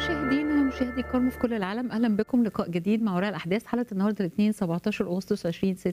مشاهدينا ومشاهدي الكرام في كل العالم اهلا بكم لقاء جديد مع وراء الاحداث حلقه النهارده الاثنين 17 اغسطس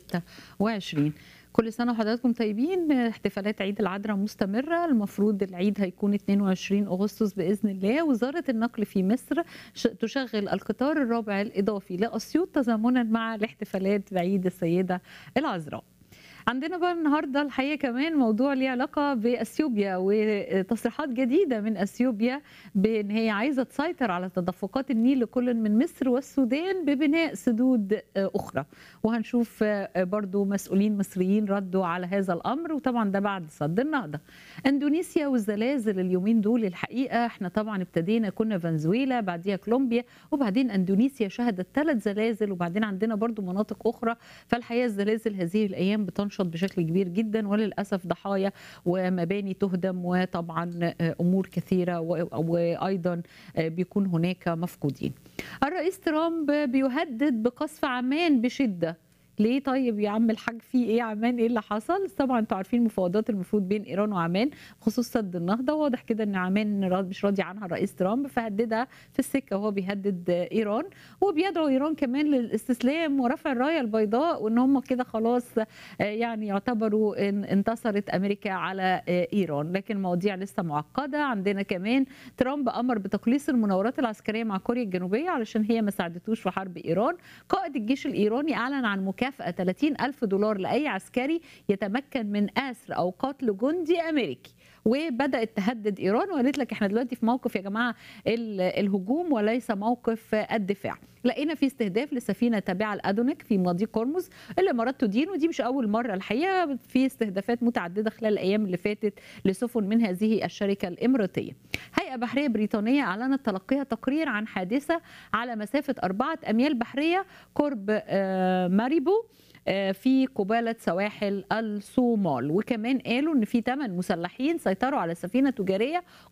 2026 كل سنه وحضراتكم طيبين احتفالات عيد العذراء مستمره المفروض العيد هيكون 22 اغسطس باذن الله وزاره النقل في مصر تشغل القطار الرابع الاضافي لاسيوط تزامنا مع الاحتفالات بعيد السيده العذراء عندنا بقى النهارده الحقيقه كمان موضوع ليه علاقه باثيوبيا وتصريحات جديده من اثيوبيا بان هي عايزه تسيطر على تدفقات النيل لكل من مصر والسودان ببناء سدود اخرى وهنشوف برضو مسؤولين مصريين ردوا على هذا الامر وطبعا ده بعد صد النهضه اندونيسيا والزلازل اليومين دول الحقيقه احنا طبعا ابتدينا كنا فنزويلا بعديها كولومبيا وبعدين اندونيسيا شهدت ثلاث زلازل وبعدين عندنا برضو مناطق اخرى فالحقيقه الزلازل هذه الايام بتنشط بشكل كبير جدا وللاسف ضحايا ومباني تهدم وطبعا امور كثيره وايضا بيكون هناك مفقودين. الرئيس ترامب بيهدد بقصف عمان بشده ليه طيب يا عم الحاج في ايه عمان ايه اللي حصل طبعا انتوا عارفين المفاوضات المفروض بين ايران وعمان بخصوص سد النهضه واضح كده ان عمان مش راضي عنها الرئيس ترامب فهددها في السكه وهو بيهدد ايران وبيدعو ايران كمان للاستسلام ورفع الرايه البيضاء وان هم كده خلاص يعني يعتبروا إن انتصرت امريكا على ايران لكن المواضيع لسه معقده عندنا كمان ترامب امر بتقليص المناورات العسكريه مع كوريا الجنوبيه علشان هي ما ساعدتوش في حرب ايران قائد الجيش الايراني اعلن عن مكافاه مكافأة 30 ألف دولار لأي عسكري يتمكن من أسر أو قتل جندي أمريكي وبدات تهدد ايران وقالت لك احنا دلوقتي في موقف يا جماعه الهجوم وليس موقف الدفاع لقينا في استهداف لسفينه تابعه لادونيك في مضيق هرمز الامارات تدين ودي مش اول مره الحقيقه في استهدافات متعدده خلال الايام اللي فاتت لسفن من هذه الشركه الاماراتيه هيئه بحريه بريطانيه اعلنت تلقيها تقرير عن حادثه على مسافه أربعة اميال بحريه قرب ماريبو في قبالة سواحل الصومال وكمان قالوا ان في 8 مسلحين سيطروا على سفينة تجارية